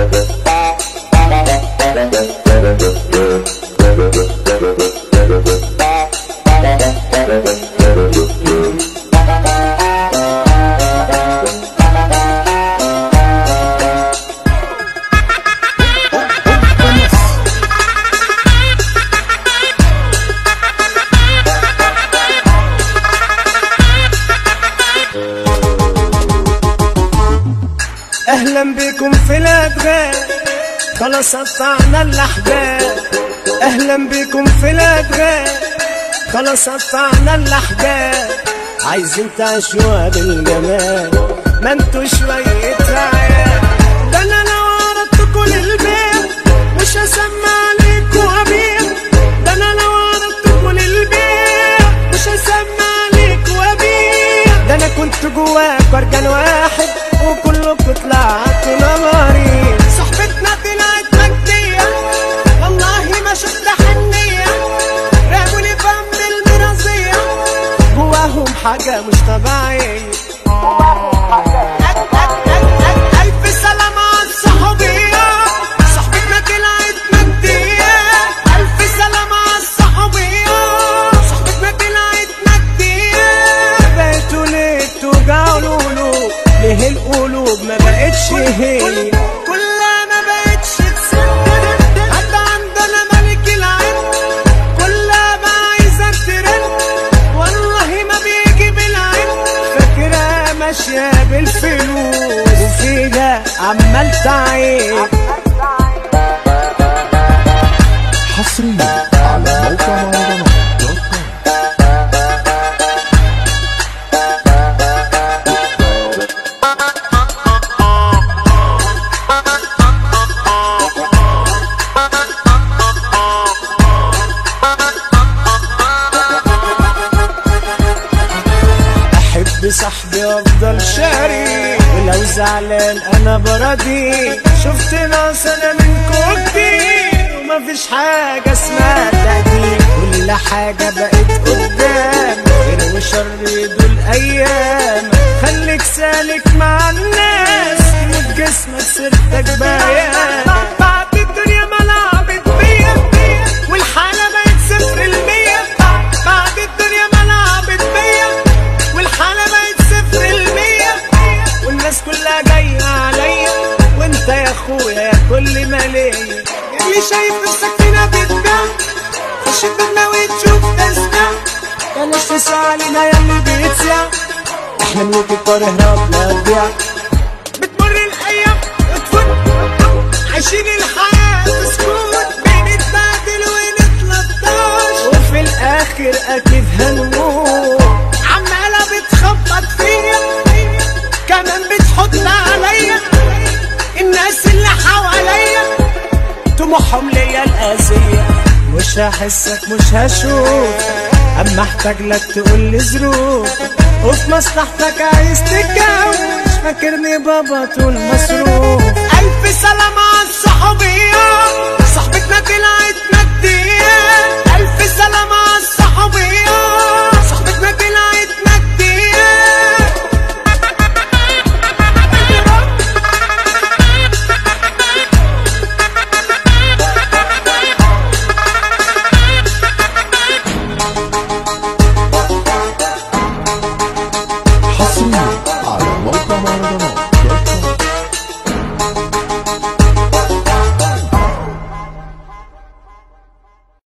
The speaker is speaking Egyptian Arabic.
اهلا بكم في الادغال خلاص قطعنا الاحبال اهلا بكم في الادغال خلاص قطعنا الاحبال عايزين تعيشوها بالجمال ما انتوا شوية عيال ده انا لو عرضتكوا للبيت مش هسمع عليكوا ابيع ده انا لو عرضتكوا للبيت مش هسمع عليكوا ابيع ده انا كنت جواك ورجل واحد وكلكوا طلعتوا نمارين صاحبتنا طلعت مجدية والله ما شفت حنية رموني بم المرازية جواهم حاجة مش طبيعية ألف سلام على الصحوبية صاحبتنا طلعت مجدية ألف سلام على الصحوبية صاحبتنا طلعت مجدية بقيتوا ليه توجعوا القلوب ليه القلوب ما بقتش هي كلها ما بقتش تسد حتى عندنا ملك العين كلها ما عايزة ترن والله ما بيجي بالعين فاكرة ماشية بالفلوس وفيها عمال تعيب حصريا على موقع مهرجانات دوت كوم احب صاحبي افضل شاري ولو زعلان انا براضي شفت ناس انا منكم كتير ومفيش حاجة اسمها تقدير كل حاجة بقت قدام خير وشر دول ايام خليك سالك مع الناس تموت جسمك سيرتك بيان بعد الدنيا ما لعبت بيا والحالة بقت صفر المية بعد الدنيا ما لعبت بيا والحالة بقت صفر المية والناس كلها جاية عليا وانت يا اخويا يا كل ما ليا اللي شايف نفسك فينا بتبيع خش الدنيا وتشوف تسمع بلاش تسعى علينا يا اللي بيتسع احنا ملوك الطار اهرب لا تبيع بتمر الايام وتفوت عايشين الحياة في سكوت بنتبادل ونتلطش وفي الاخر اكيد هنموت عمالة بتخبط فيا كمان بتحط عليا الناس اللي حواليا طموحهم ليا القاسية مش هحسك مش هشوف اما احتاج لك تقول لي ظروف وفي مصلحتك عايز تتجوز فاكرني بابا طول مصروف الف سلام